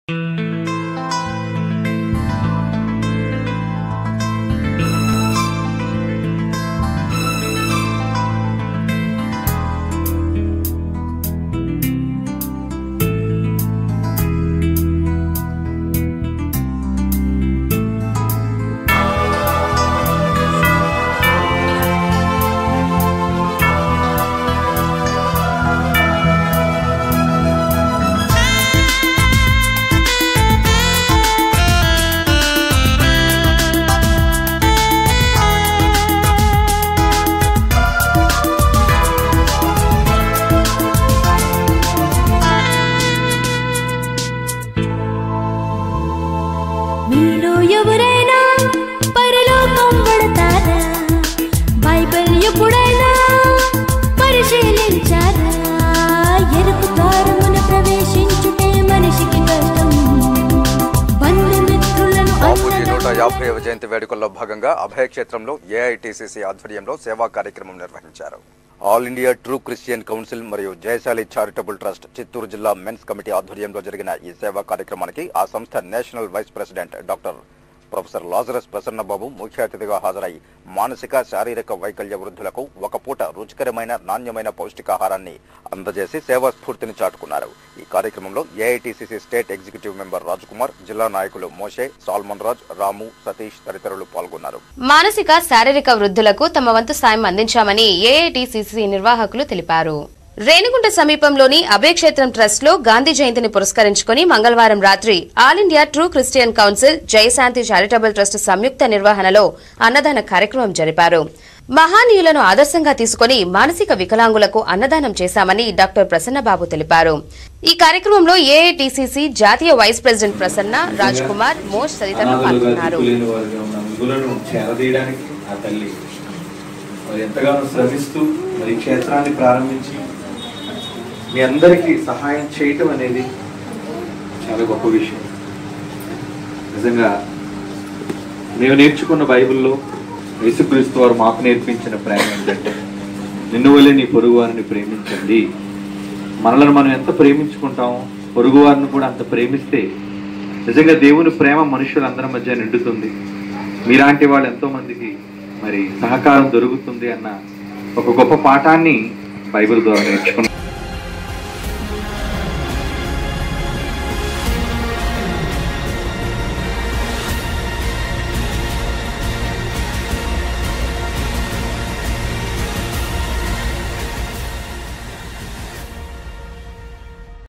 మీలో ఎవరైనా పరలోకం పడతారా బైబిల్ ఎప్పుడైనా పరిశీలించారా ఎరుపు ద్వారమున ప్రవేశించుటే మనిషికి కష్టం బంధుమిత్రులను బాపూజీ నూట అన్నదమ్ములను యాభైవ జయంతి వేడుకల్లో భాగంగా అభయక్షేత్రంలో ఏఐటిసిసి ఆధ్వర్యంలో సేవా కార్యక్రమం నిర్వహించారు all India true Christian council మరియు జయశాలి చారిటబుల్ ట్రస్ట్ చిత్తూరు జిల్లా మెన్స్ కమిటీ ఆధ్వర్యంలో జరిగిన ఈ సేవా కార్యక్రమానికి ఆ సంస్థ national vice president doctor professor Lazarus Prasannababu ముఖ్య అతిథిగా హాజరై మానసిక శారీరక వైకల్య వృద్ధులకు ఒక పూట రుచికరమైన నాణ్యమైన పౌష్టికాహారాన్ని అందజేసి సేవా స్ఫూర్తిని చాటుకున్నారు ఈ కార్యక్రమంలో AITCC state executive member Rajkumar జిల్లా నాయకులు మోషే సాల్మన్ రాజ్ రాము సతీష్ తదితరులు పాల్గొన్నారు మానసిక శారీరక వృద్ధులకు తమ వంతు సాయం అందించామని ఏఐటిసిసి నిర్వాహకులు తెలిపారు రేణిగుంట సమీపంలోని అభయక్షేత్రం ట్రస్ట్ లో గాంధీ జయంతిని పురస్కరించుకుని మంగళవారం రాత్రి all India true Christian council Jayashanti charitable trust సంయుక్త నిర్వహణలో అన్నదాన కార్యక్రమం జరిపారు మహానీయులను ఆదర్శంగా తీసుకుని మానసిక వికలాంగులకు అన్నదానం చేశామని డాక్టర్ ప్రసన్నబాబు తెలిపారు ఈ కార్యక్రమంలో ఏఐటిసిసి జాతీయ vice president Prasanna Raj Kumar Moshe తదితరులు అనాథలుగా పాల్గొన్నారు దిక్కులేని వారుగా ఉన్న మిగులను చేరదీయడానికి ఆ తల్లి మరి ఎంతగానో శ్రమిస్తూ మరి ఈ క్షేత్రాన్ని ప్రారంభించి మీ అందరికీ సహాయం చేయటం అనేది చాలా గొప్ప విషయం నిజంగా మేము నేర్చుకున్న బైబిల్లో యేసుక్రీస్తు వారు మాకు నేర్పించిన ప్రేమ ఏంటంటే నిన్ను వల్లే నీ పొరుగు వారిని ప్రేమించండి మనలను మనం ఎంత ప్రేమించుకుంటామో పొరుగు వారిని కూడా అంత ప్రేమిస్తే నిజంగా దేవుని ప్రేమ మనుషులందరి మధ్య నిండుతుంది మీలాంటి వాళ్ళు ఎంతో మందికి మరి సహకారం దొరుకుతుంది అన్న ఒక గొప్ప పాఠాన్ని బైబిల్ ద్వారా నేర్చుకున్నాం